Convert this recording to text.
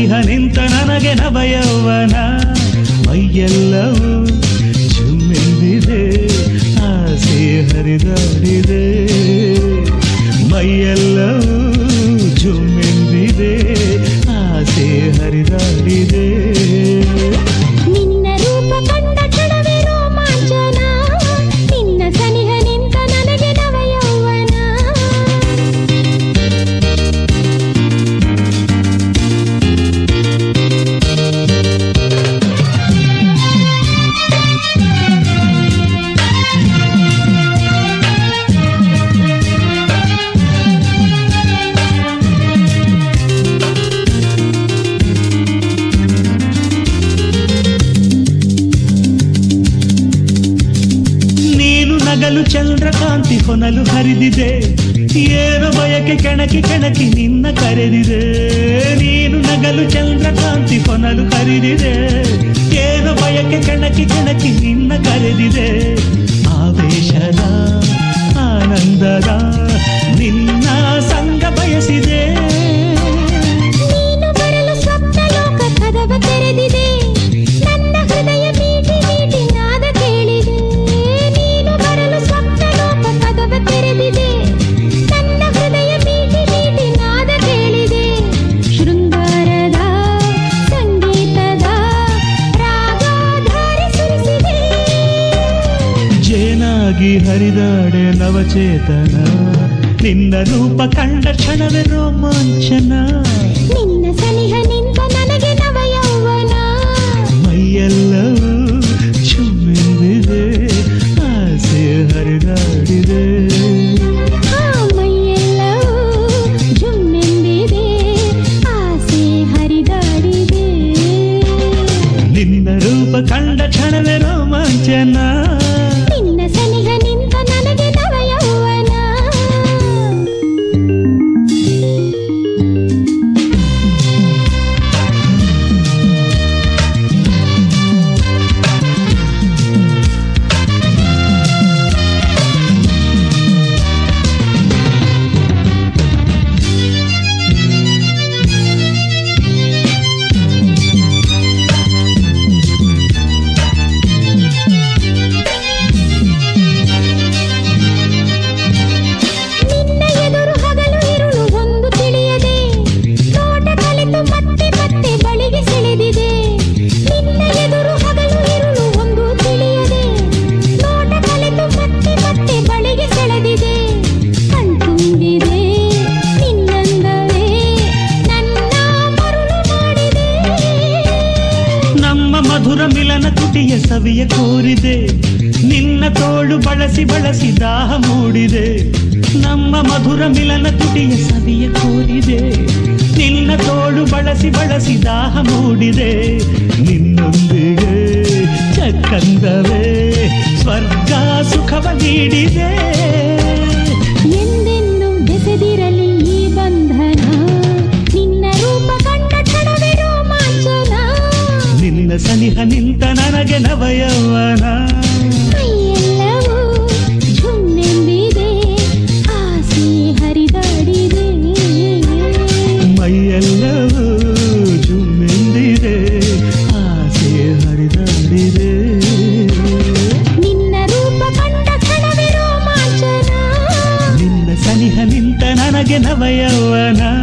ಸನಿಹ ನಿಂತ ನನಗೆ ನವಯೌವನ ಮೈಯೆಲ್ಲವೂ ಜುಮ್ಮೆಂದಿದೆ ಆಸೆ ಹರಿದಾಡಿದೆ ಮೈಯೆಲ್ಲವೂ ಜುಮ್ಮೆಂದಿದೆ ಆಸೆ ಹರಿದಾಡಿದೆ ನಿನ್ನ ರೂಪ ಕಂಡ ಕ್ಷಣವೇ ರೋಮಾಂಚನ ನಿನ್ನ ಸನಿಹ ನಿಂತ ನನಗೆ ನವ ಯೌವನ ನೀನು ನಗಲು ಚಂದ್ರಕಾಂತಿ ಹೊನಲು ಹರಿದಿದೆ ಏನು ಬಯಕೆ ಕೆಣಕಿ ಕೆಣಕಿ ನಿನ್ನ ಕರೆದಿದೆ ನೀನು ನಗಲು ಚಂದ್ರಕಾಂತಿ ಹೊನಲು ಹರಿದಿದೆ ಏನು ಬಯಕೆ ಕೆಣಕಿ ಕೆಣಕಿ ನಿನ್ನ ಕರೆದಿದೆ ಆವೇಶದ ಆನಂದದ ನಿನ್ನ ಸಂಗ ಬಯಸಿದೆ ನೀನು ಬರಲು ಸ್ವಪ್ನ ಲೋಕ ಕದವ ತೆರೆದಿದೆ ನನ್ನ ಹೃದಯ ಮೀಟಿ ಮೀಟಿ ನಾದ ಕೇಳಿದೆ ನೀನು ಬರಲು ಸ್ವಪ್ನ ಲೋಕ ಕದವ ತೆರೆದಿದೆ ನನ್ನ ಹೃದಯ ಮೀಟಿ ಮೀಟಿ ನಾದ ಕೇಳಿದೆ ಶೃಂಗಾರದ ಸಂಗೀತದ ರಾಗಾಧಾರೆ ಸುರಿಸಿದೆ ಜೇನಾಗಿ ಹರಿದಾಡೆ ನವಚೇತನ ನಿನ್ನ ರೂಪ ಕಂಡ ಕ್ಷಣವೇ ರೋಮಾಂಚನ ನಿನ್ನ ಸನಿಹ ನಿಂತ ನನಗೆ ನವ ಯೌವನ ಮೈಯೆಲ್ಲವೂ ಚುಮ್ಮೆಂದಿದೆ ಆಸೆ ಹರಿದಾಡಿದೆ ಆ ಮೈಯೆಲ್ಲವೂ ಜುಮ್ಮೆಂದಿದೆ ಆಸೆ ಹರಿದಾಡಿದೆ ನಿನ್ನ ರೂಪ ಕಂಡ ಕ್ಷಣವೇ ರೋಮಾಂಚನ ನಿನ್ನ ಸನಿಹ ನಿಂತ ನನಗೆ ನವ ಯೌವನ ನಿನ್ನ ಎದುರು ಹಗಲು ಇರುಳು ಒಂದು ತಿಳಿಯದೆ ನೋಟ ಕಲಿತು ಮತ್ತೆ ಮತ್ತೆ ಬಳಿಗೆ ಸೆಳೆದಿದೆ ನಿನ್ನ ಎದುರು ಹಗಲು ಇರುಳು ಒಂದು ತಿಳಿಯದೆ ನೋಟ ಕಲಿತು ಮತ್ತೆ ಮತ್ತೆ ಬಳಿಗೆ ಸೆಳೆದಿದೆ ಕಣ್ತುಂಬಿದೆ ನಿನ್ನಂದವೇ ನನ್ನ ಮರುಳು ಮಾಡಿದೆ ನಮ್ಮ ಮಧುರ ಮಿಲನ ತುಟಿಯ ಸವಿಯ ಕೋರಿದೆ ನಿನ್ನ ತೋಳು ಬಳಸಿ ಬಳಸಿ ದಾಹ ಮೂಡಿದೆ ನಮ್ಮ ಮಧುರ ಮಿಲನ ತುಟಿಯ ಸವಿಯ ಕೋರಿದೆ ನಿನ್ನ ತೋಳು ಬಳಸಿ ಬಳಸಿ ದಾಹ ಮೂಡಿದೆ ನಿನ್ನೊಂದಿಗೆ ಚಕ್ಕಂದವೇ ಸ್ವರ್ಗ ಸುಖವ ನೀಡಿದೆ ಎಂದೆಂದು ಬೆಸೆದಿರಲಿ ಈ ಬಂಧನ ನಿನ್ನ ರೂಪ ಕಂಡ ಕ್ಷಣವೇ ರೋಮಾಂಚನ ನಿನ್ನ ಸನಿಹ ನಿಂತ ನನಗೆ ನವಯೌವನ ಮೈಯೆಲ್ಲವೂ ಝುಮ್ಮೆಂದಿದೆ ಆಸೆ ಹರಿದಾಡಿದೆ ಮೈಯೆಲ್ಲವೂ ಜುಮ್ಮೆಂದಿದೆ ಆಸೆ ಹರಿದಾಡಿದೆ ನಿನ್ನ ರೂಪ ಕಂಡ ಕ್ಷಣವೇ ರೋಮಾಂಚನ ನಿನ್ನ ಸನಿಹ ನಿಂತ ನನಗೆ ನವಯೌವನ